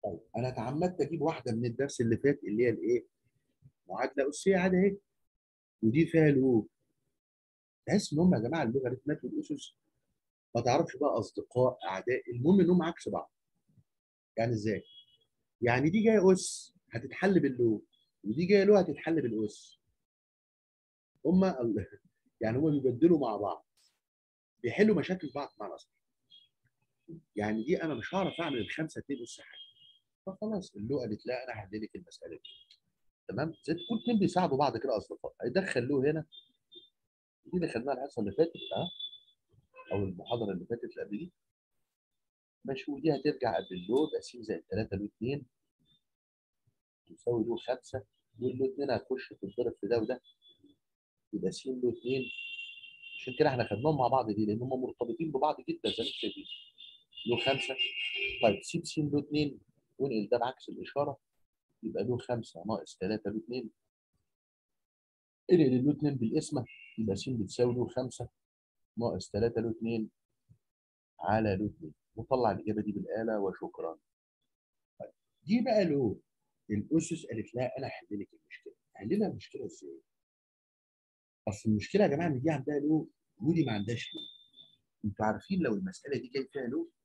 طيب انا اتعمدت اجيب واحده من الدرس اللي فات اللي هي الايه؟ معادله اسيه عادي اهي ودي فيها لوب تحس ان هم يا جماعه اللوغاريتمات والاسس ما تعرفش بقى اصدقاء اعداء المهم انهم عكس بعض يعني ازاي؟ يعني دي جايه اس هتتحل باللوب ودي جايه لو هتتحل بالاس هم يعني هم بيبدلوا مع بعض بيحلوا مشاكل بعض مع اصلا يعني دي انا مش هعرف اعمل الخمسه اتنين اس حاجه فخلاص اللو قالت لا انا هحل لك المساله دي تمام زي تكون اتنين بيساعدوا بعض كده اصدقاء هيدخل له هنا دي اللي خدناها الحصه اللي فاتت ها او المحاضره اللي فاتت اللي قبل دي ماشي ودي هترجع قبل اللو يبقى س زائد 3 له 2 تساوي له 5 واللو 2 هتخش تتضرب في ده وده يبقى س له 2 عشان كده احنا خدناهم مع بعض دي لان هم مرتبطين ببعض جدا زي ما انتم شايفين له 5 طيب سيب س له 2 وانقل ده بعكس الاشاره يبقى له 5 ناقص 3 له 2 انقل له 2 بالقسمه يبقى س بتساوي له 5 ناقص 3 له 2 على له 2 وطلع الاجابه دي بالاله وشكرا. طيب دي بقى له الاسس قالت لها انا هحل لك المشكله. هحل لها المشكله ازاي؟ اصل المشكله يا جماعه ان دي عندها له ودي ما عندهاش له. انتوا عارفين لو المساله دي جاي فيها له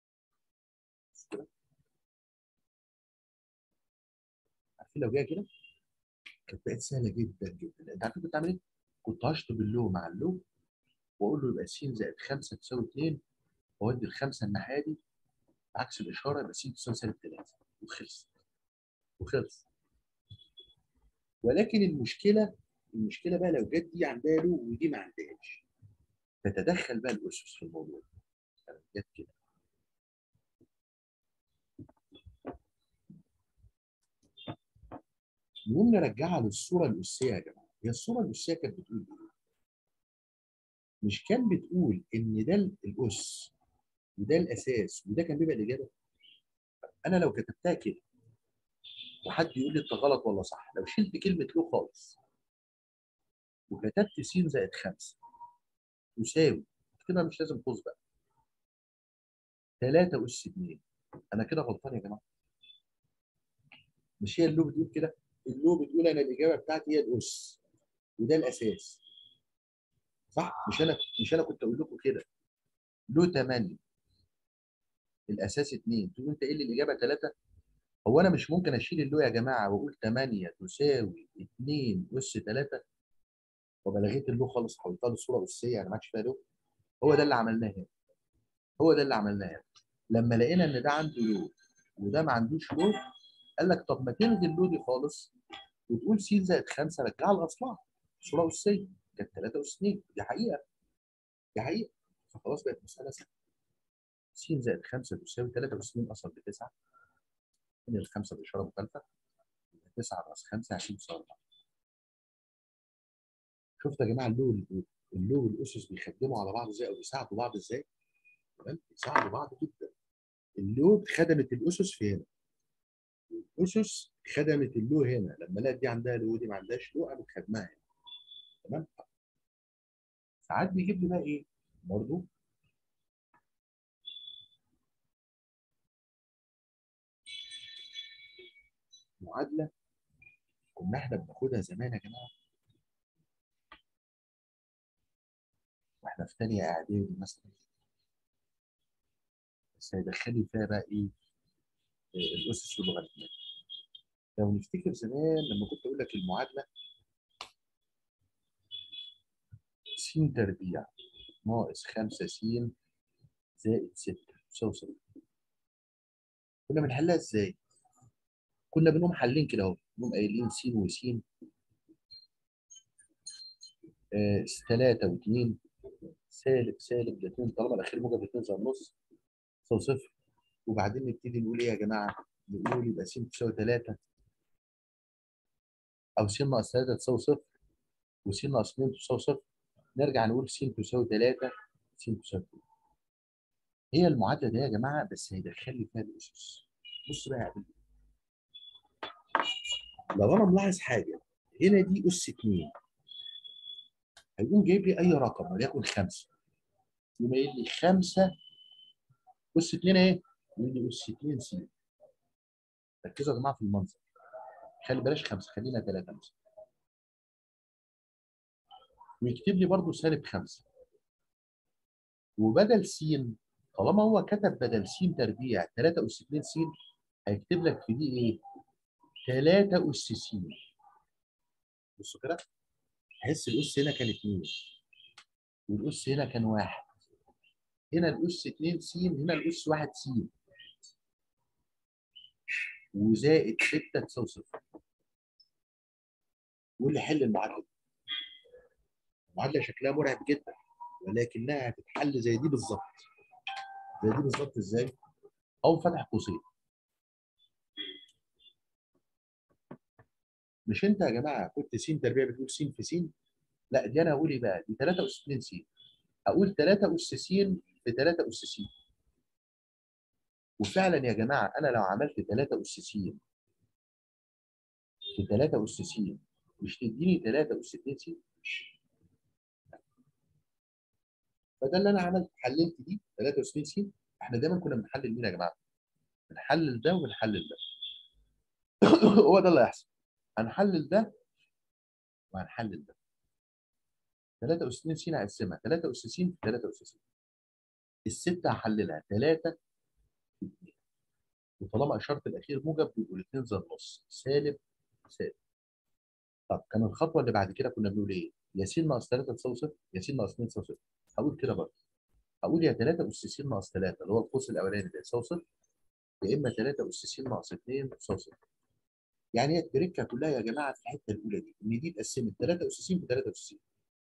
عارفين لو جايه كده كانت بقت سهله جدا جدا انت عارفين كنت عامل ايه؟ كنت هشطب اللو مع اللو واقول له يبقى س زائد 5 تساوي 2 واودي الخمسه الناحيه دي عكس الاشاره يبقى س تساوي سالب 3 وخلص وخلص ولكن المشكله المشكله بقى لو جت دي عندها له ودي ما عندهاش تتدخل بقى الاسس في الموضوع جت كده نقوم نرجعها للصوره الاسيه يا جماعه هي الصوره الاسيه كانت بتقول ايه؟ مش كان بتقول ان ده الاس وده الاساس وده كان بيبقى الاجابه انا لو كتبتها كده وحد يقول لي انت غلط ولا صح لو شلت كلمه له خالص وكتبت س زائد 5 يساوي كده مش لازم قوس بقى 3 اس 2 انا كده غلطان يا جماعه مش هي اللو بتقول كده اللو بتقول انا الاجابه بتاعتي هي الاس وده الاساس صح مش انا مش انا كنت اقول لكم كده له 8 الاساس 2 تقول انت ايه اللي الاجابه 3 هو انا مش ممكن اشيل اللو يا جماعه واقول 8 تساوي 2 اس 3 وبلغيت اللو خالص حولتها لصوره اسيه يعني ما عادش فيها لو هو ده اللي عملناه هنا هو ده اللي عملناه هنا لما لقينا ان ده عنده لو وده ما عندوش لو قال لك طب ما تلغي اللو دي خالص وتقول س زائد 5 رجعها لاصلها صوره اسيه كانت 3 اس 2 دي حقيقه دي حقيقه فخلاص بقت مساله سهله س زائد 5 تساوي 3 اس 2 اصلا بتسعه من الخمسه باشاره مخالفه 9 ناقص 5 20 تساوي 4 شفتوا يا جماعه اللو اللو والاسس بيخدموا على بعض ازاي او بيساعدوا بعض ازاي؟ تمام بيساعدوا بعض جدا اللو خدمت الاسس في هنا الاسس خدمت اللو هنا لما لقت دي عندها لو ودي ما عندهاش لو قامت خدمها هنا تمام ساعات بيجيب لي بقى ايه برضو معادله كنا احنا بناخدها زمان يا جماعه واحنا في ثانيه اعدادي مثلا بس هيدخل لي فيها بقى ايه الاسس واللوغاريتمات لو نفتكر زمان لما كنت اقول لك المعادله س تربيع ناقص 5 س زائد 6 تساوي 0 كنا بنحلها ازاي؟ كنا بنقوم حالين كده اهو نقوم قايلين س وس 3 و2 سالب سالب ده 2 طالما الاخير موجب 2 زائد نص تساوي 0 وبعدين نبتدي نقول ايه يا جماعه؟ نقول يبقى س تساوي 3 او س ناقص 3 تساوي 0 وس ناقص 2 تساوي 0 نرجع نقول س تساوي 3 س تساوي 2 هي المعادله دي يا جماعه بس هيدخل لي فيها الاسس بص بقى يا حبيبي لو انا ملاحظ حاجه هنا دي اس 2 هيقوم جايب لي اي رقم وليكن 5 يقوم قايل لي 5 اس 2 اهي يقول لي اس 2 س ركزوا يا جماعه في المنظر خلي بلاش خمسه خلينا ثلاثه مثلا ويكتب لي برضه سالب خمسه وبدل س طالما هو كتب بدل س تربيع 3 اس 2 س هيكتب لك في دي ايه؟ 3 اس س بصوا كده تحس الاس هنا كان 2 والاس هنا كان 1 هنا الاس 2 س هنا الاس 1 س وزائد 6 تساوي صفر واللي حل المعادله المعادله شكلها مرعب جدا ولكنها هتتحل زي دي بالظبط زي دي بالظبط ازاي؟ او فتح قوسين مش انت يا جماعه كنت س تربيع بتقول س في س لا دي انا هقول ايه بقى؟ دي 3 اس 2 س اقول 3 اس س في 3 اس س وفعلا يا جماعه انا لو عملت 3 اس س في 3 اس س مش تديني 3 اس 2 س فده اللي انا عملت حللت دي 63 س احنا دايما كنا بنحلل مين يا جماعه؟ بنحلل ده وبنحلل ده هو ده اللي هيحصل هنحلل ده وهنحلل ده 3 اس 2 س هقسمها 3 اس س في 3 اس س الستة هحللها 3 في 2 وطالما اشاره الاخير موجب بيبقوا الاثنين زي النص سالب سالب طب كان الخطوه اللي بعد كده كنا بنقول ايه؟ يا س ناقص 3 تساوي صفر يا س ناقص 2 تساوي صفر هقول كده برضه هقول يا 3 اس س ناقص 3 اللي هو القوس الاولاني ده يساوي صفر يا اما 3 اس س ناقص 2 تساوي صفر يعني هي التركه كلها يا جماعه في الحته الاولى دي ان دي اتقسمت 3 اس س في 3 اس س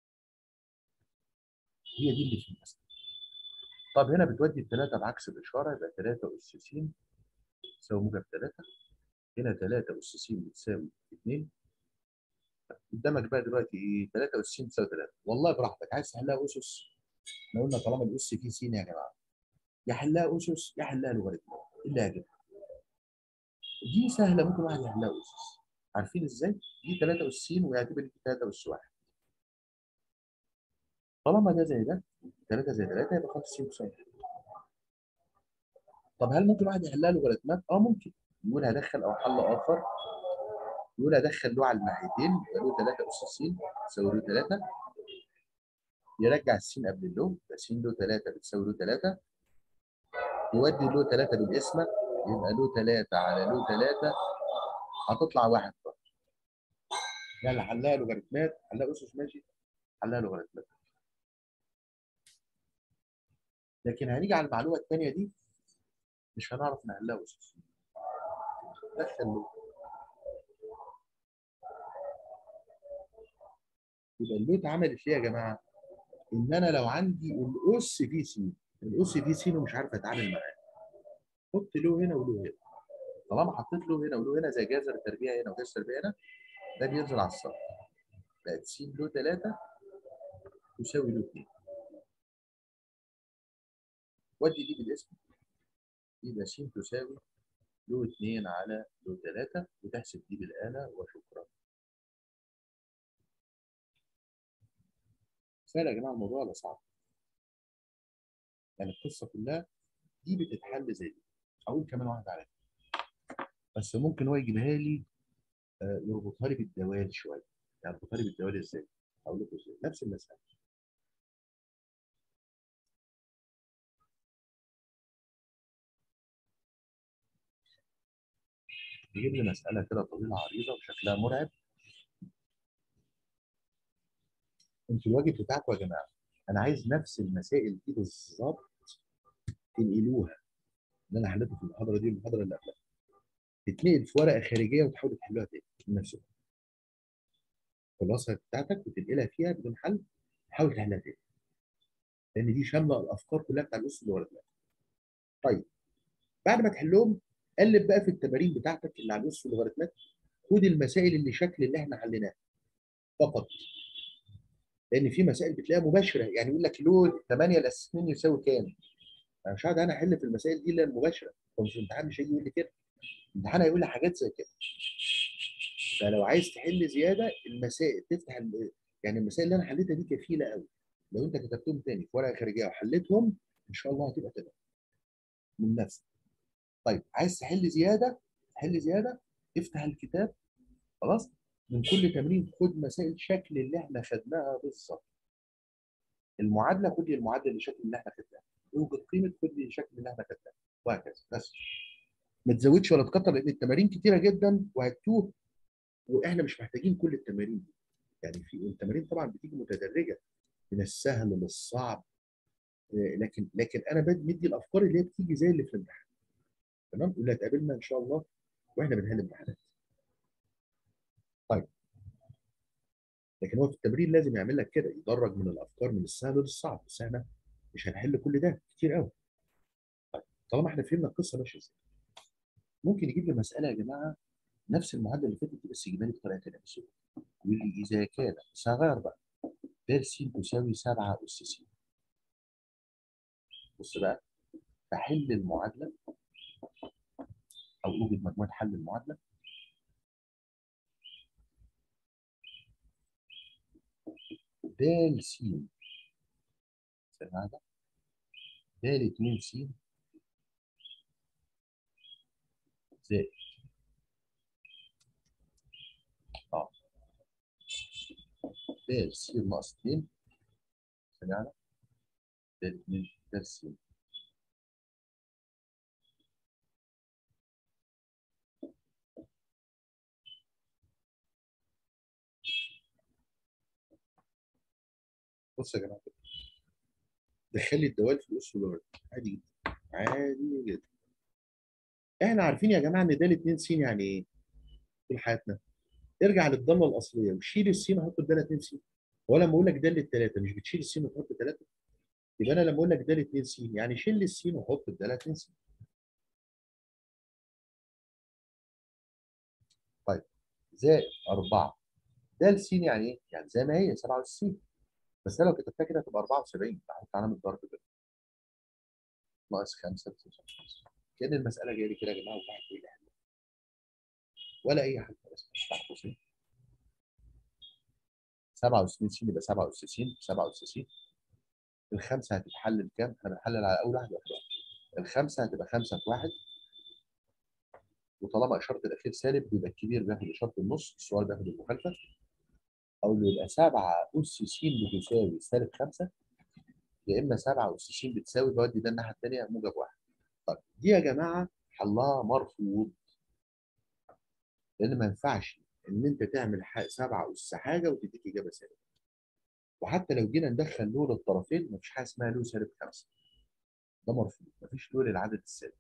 هي دي اللي في المسألة طب هنا بتودي الثلاثة بعكس الإشارة يبقى 3 أس س تساوي موجب 3 هنا 3 أس س بتساوي 2 قدامك بقى دلوقتي ايه 3 اس س تساوي 3 والله براحتك عايز تحلها اسس احنا قلنا طالما الاس فيه س يا جماعه يا حلها اسس يا حلها لوغاريتم ايه اللي هيعجبك دي سهله ممكن واحد يحلها اسس عارفين ازاي؟ دي 3 اس س ويعتبر دي 3 اس 1 طالما ده زي ده 3 زي 3 يبقى 5 س تساوي طب هل ممكن واحد يحلها لوغاريتمات؟ اه ممكن يقول هدخل او حل اخر يقول ادخل له على الناحيتين يبقى له 3 اس س تساوي له 3 يرجع السين قبل اللو يبقى س له 3 بتساوي له 3 يودي له 3 بالقسمه يبقى له 3 على له 3 هتطلع واحد بقى يلا حلها لوغاريتمات حلها اسس ماشي حلها لوغاريتمات لكن هنيجي على المعلومه الثانيه دي مش هنعرف نحلها اسس دخل له يبقى اللوت عملت ايه يا جماعه؟ ان انا لو عندي الاس في س الاس في س ومش عارف اتعامل معاه حط له هنا وله هنا طالما حطيت له هنا وله هنا زي جذر التربيع هنا وجذر التربيع هنا ده بينزل على السطح بقت س له 3 تساوي له 2 ودي دي بالاسم يبقى س تساوي له 2 على له 3 وتحسب دي بالآلة وشكرا سهل يا جماعه الموضوع ولا صعب؟ يعني القصه كلها دي بتتحل زي دي هقول كمان واحده عليها بس ممكن هو يجيبها لي آه، يربطها لي بالدوال شويه يعني يربطها لي بالدوال ازاي؟ هقول لكم ازاي نفس المساله يجيب لي مساله كده طويله عريضه وشكلها مرعب انتوا الواجب بتاعكم يا جماعه انا عايز نفس المسائل دي بالظبط تنقلوها اللي انا حليته في المحاضره دي والمحاضره اللي قبلها تتنقل في ورقه خارجيه وتحاولوا تحلوها تاني بنفس الوقت الخلاصه بتاعتك وتنقلها فيها بدون حل حاول تحلها تاني لان دي شامله الافكار كلها بتاع النص اللي ورا دماغك طيب بعد ما تحلهم قلب بقى في التمارين بتاعتك اللي على النص واللوغاريتمات خد المسائل اللي شكل اللي احنا حليناها فقط لان في مسائل بتلاقيها مباشره يعني يقول لك لو 8 الاس 2 يساوي كام؟ انا مش هقعد انا احل في المسائل دي الا المباشره هو مش الامتحان مش هيجي يقول لي كده الامتحان هيقول لي حاجات زي كده فلو عايز تحل زياده المسائل تفتح ال- يعني المسائل اللي انا حليتها دي كفيله قوي لو انت كتبتهم تاني في ورقه خارجيه وحليتهم ان شاء الله هتبقى تمام من نفسك طيب عايز تحل زياده حل زياده افتح الكتاب خلاص من كل تمرين خد مسائل شكل اللي احنا خدناها بالظبط المعادله خد لي المعادله اللي شكل اللي احنا خدناها اوجد قيمه خد لي شكل اللي احنا خدناها وهكذا بس ما تزودش ولا تكتر لان التمارين كتيره جدا وهتوه واحنا مش محتاجين كل التمارين دي يعني في التمارين طبعا بتيجي متدرجه من السهل للصعب آه، لكن لكن انا بد- مدي الافكار اللي هي بتيجي زي اللي في الامتحان تمام واللي هتقابلنا ان شاء الله واحنا بنحل امتحانات طيب لكن هو في التمرين لازم يعمل لك كده يدرج من الافكار من السهل للصعب بس احنا مش هنحل كل ده كتير قوي طيب طالما احنا فهمنا القصه ماشيه ازاي ممكن يجيب لي مساله يا جماعه نفس المعادله اللي فاتت بس يجيبها لي بطريقه ثانيه بس يقول لي اذا كان بس هغير بقى د س تساوي 7 اس س بص بقى بحل المعادله او اوجد مجموعه حل المعادله د س هذا د 2 س زائد اه د س ناقص 2 سمعنا د 2 د س بص يا جماعه دخلي الدوال في الاس والورد عادي جدا عادي جدا احنا عارفين يا جماعه ان د 2 س يعني ايه طول حياتنا ارجع للضمه الاصليه وشيل السين وحط بدال 2 س هو لما اقول لك د الثلاثه مش بتشيل السين وتحط ثلاثه يبقى انا لما اقول لك د 2 س يعني شيل السين وحط بدال 2 س طيب زائد 4 د س يعني ايه؟ يعني زي ما هي 67 بس ده لو كتبتها كده هتبقى 74 احط علامه ضرب كده ناقص 5 كان المساله جايه لي كده يا جماعه وواحد بيقول لي حل ولا اي حاجه بس افتح قوسين 67 س يبقى 67 67 الخمسه هتتحل بكام؟ احنا بنحلل على اول واحد واحد واحد الخمسه هتبقى 5 في 1 وطالما اشاره الاخير سالب بيبقى الكبير بياخد اشاره النص الصغير بياخد المخالفه او اللي يبقى 7 اس س بتساوي سالب 5 يا اما 7 اس س بتساوي بودي ده الناحيه الثانيه موجب 1 طيب دي يا جماعه حلها مرفوض لان ما ينفعش ان انت تعمل 7 اس حاجه وتديك اجابه سالب وحتى لو جينا ندخل له للطرفين مفيش حاجه اسمها له سالب 5 ده مرفوض مفيش له للعدد السالب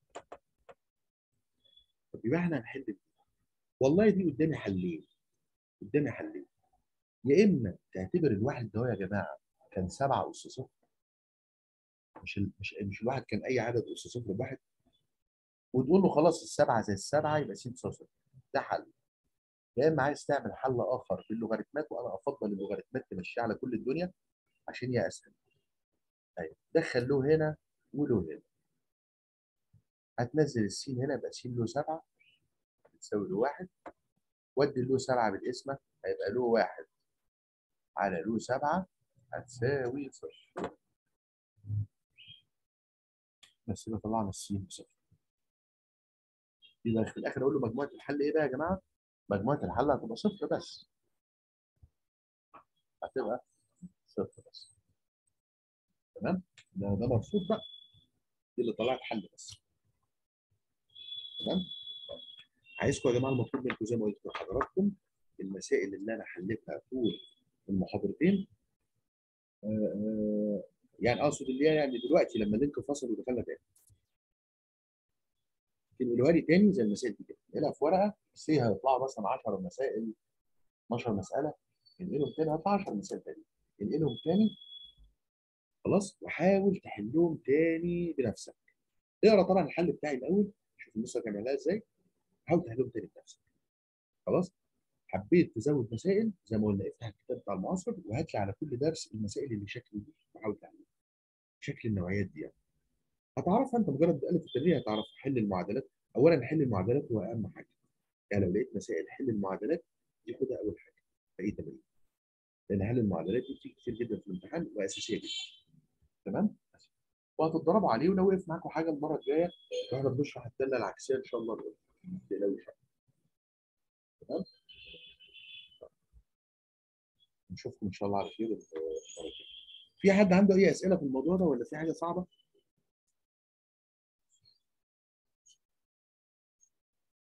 طب يبقى احنا هنحل دي. والله دي قدامي حلين قدامي حلين يا اما تعتبر الواحد ده يا جماعه كان 7 اس صفر مش ال... مش مش الواحد كان اي عدد اس صفر بواحد وتقول له خلاص السبعه زي السبعه يبقى س صفر ده حل يا اما عايز تعمل حل اخر باللوغاريتمات وانا افضل اللوغاريتمات تمشيها على كل الدنيا عشان هي اسهل ايوه دخل له هنا وله هنا هتنزل السين هنا يبقى س له 7 بتساوي له 1 ودي له 7 بالقسمه هيبقى له 1 على له 7 هتساوي صفر بس كده طلعنا السين بصفر يبقى في الاخر اقول له مجموعه الحل ايه بقى يا جماعه؟ مجموعه الحل هتبقى صفر بس هتبقى صفر بس تمام؟ ده ده مرفوض بقى دي اللي طلعت حل بس تمام؟ عايزكم يا جماعه المطلوب منكم زي ما قلت لحضراتكم المسائل اللي انا حليتها طول المحاضرتين آه، آه، يعني اقصد اللي هي يعني دلوقتي لما اللينك فصل ودخلنا تاني تنقلوها لي تاني زي المسائل دي كده انقلها في ورقه بس هي هيطلعوا مثلا 10 مسائل 12 مساله انقلهم تاني هيطلع 10 مسائل تاني انقلهم تاني خلاص وحاول تحلهم تاني بنفسك اقرا طبعا الحل بتاعي الاول شوف النسخه تعملها ازاي حاول تحلهم تاني بنفسك خلاص حبيت تزود مسائل زي ما قلنا افتح الكتاب بتاع المعاصر وهات لي على كل درس المسائل اللي شكل دي وحاول تعملها شكل النوعيات دي يعني هتعرفها انت مجرد بتقلب في التمرين هتعرف حل المعادلات اولا حل المعادلات هو اهم حاجه يعني لو لقيت مسائل حل المعادلات دي خدها اول حاجه في اي تمرين لان حل المعادلات دي بتيجي كتير جدا في الامتحان واساسيه جدا تمام وهتتدربوا عليه ولو وقف معاكم حاجه المره الجايه واحنا بنشرح الداله العكسيه ان شاء الله نقول ما تقلقوش تمام نشوفكم ان شاء الله على خير المره الجايه في حد عنده اي اسئله في الموضوع ده ولا في حاجه صعبه